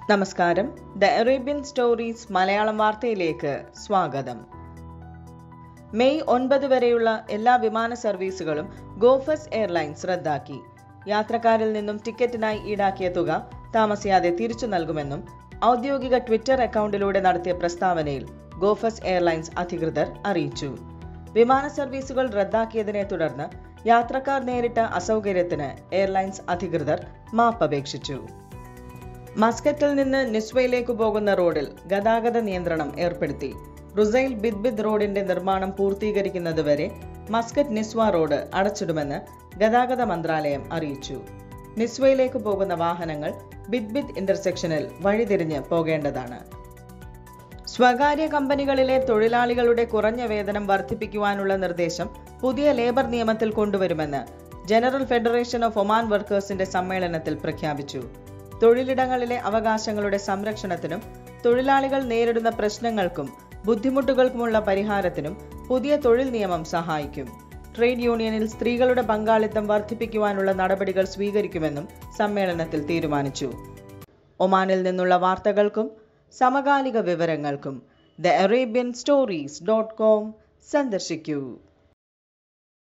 നമസ്കാരം the Arabian stories Malayalam വാർത്തയിലേക്ക് സ്വാഗതം മെയ് ഒൻപത് വരെയുള്ള എല്ലാ വിമാന സർവീസുകളും ഗോഫസ് എയർലൈൻസ് റദ്ദാക്കി യാത്രക്കാരിൽ നിന്നും ടിക്കറ്റിനായി ഈടാക്കിയ തുക താമസിയാതെ തിരിച്ചു നൽകുമെന്നും ഔദ്യോഗിക ട്വിറ്റർ അക്കൗണ്ടിലൂടെ നടത്തിയ പ്രസ്താവനയിൽ ഗോഫസ് എയർലൈൻസ് അധികൃതർ അറിയിച്ചു വിമാന സർവീസുകൾ റദ്ദാക്കിയതിനെ തുടർന്ന് യാത്രക്കാർ നേരിട്ട അസൗകര്യത്തിന് എയർലൈൻസ് അധികൃതർ മാപ്പപേക്ഷിച്ചു മസ്കറ്റിൽ നിന്ന് നിസ്വയിലേക്ക് പോകുന്ന റോഡിൽ ഗതാഗത നിയന്ത്രണം ഏർപ്പെടുത്തി റുസൈൽ ബിദ്ബിദ് റോഡിന്റെ നിർമ്മാണം പൂർത്തീകരിക്കുന്നതുവരെ മസ്കറ്റ് നിസ്വ റോഡ് അടച്ചിടുമെന്ന് ഗതാഗത മന്ത്രാലയം അറിയിച്ചു നിസ്വയിലേക്ക് പോകുന്ന വാഹനങ്ങൾ ബിദ്ബിദ് ഇന്റർസെക്ഷനിൽ വഴിതിരിഞ്ഞ് പോകേണ്ടതാണ് സ്വകാര്യ കമ്പനികളിലെ തൊഴിലാളികളുടെ കുറഞ്ഞ വേതനം വർദ്ധിപ്പിക്കുവാനുള്ള നിർദ്ദേശം പുതിയ ലേബർ നിയമത്തിൽ കൊണ്ടുവരുമെന്ന് ജനറൽ ഫെഡറേഷൻ ഓഫ് ഒമാൻ വർക്കേഴ്സിന്റെ സമ്മേളനത്തിൽ പ്രഖ്യാപിച്ചു തൊഴിലിടങ്ങളിലെ അവകാശങ്ങളുടെ സംരക്ഷണത്തിനും തൊഴിലാളികൾ നേരിടുന്ന പ്രശ്നങ്ങൾക്കും ബുദ്ധിമുട്ടുകൾക്കുമുള്ള പരിഹാരത്തിനും പുതിയ തൊഴിൽ നിയമം സഹായിക്കും ട്രേഡ് യൂണിയനിൽ സ്ത്രീകളുടെ പങ്കാളിത്തം വർദ്ധിപ്പിക്കുവാനുള്ള നടപടികൾ സ്വീകരിക്കുമെന്നും സമ്മേളനത്തിൽ തീരുമാനിച്ചു ഒമാനിൽ നിന്നുള്ള വാർത്തകൾക്കും സമകാലിക വിവരങ്ങൾക്കും the Arabian stories dot com സന്ദർശിക്കൂ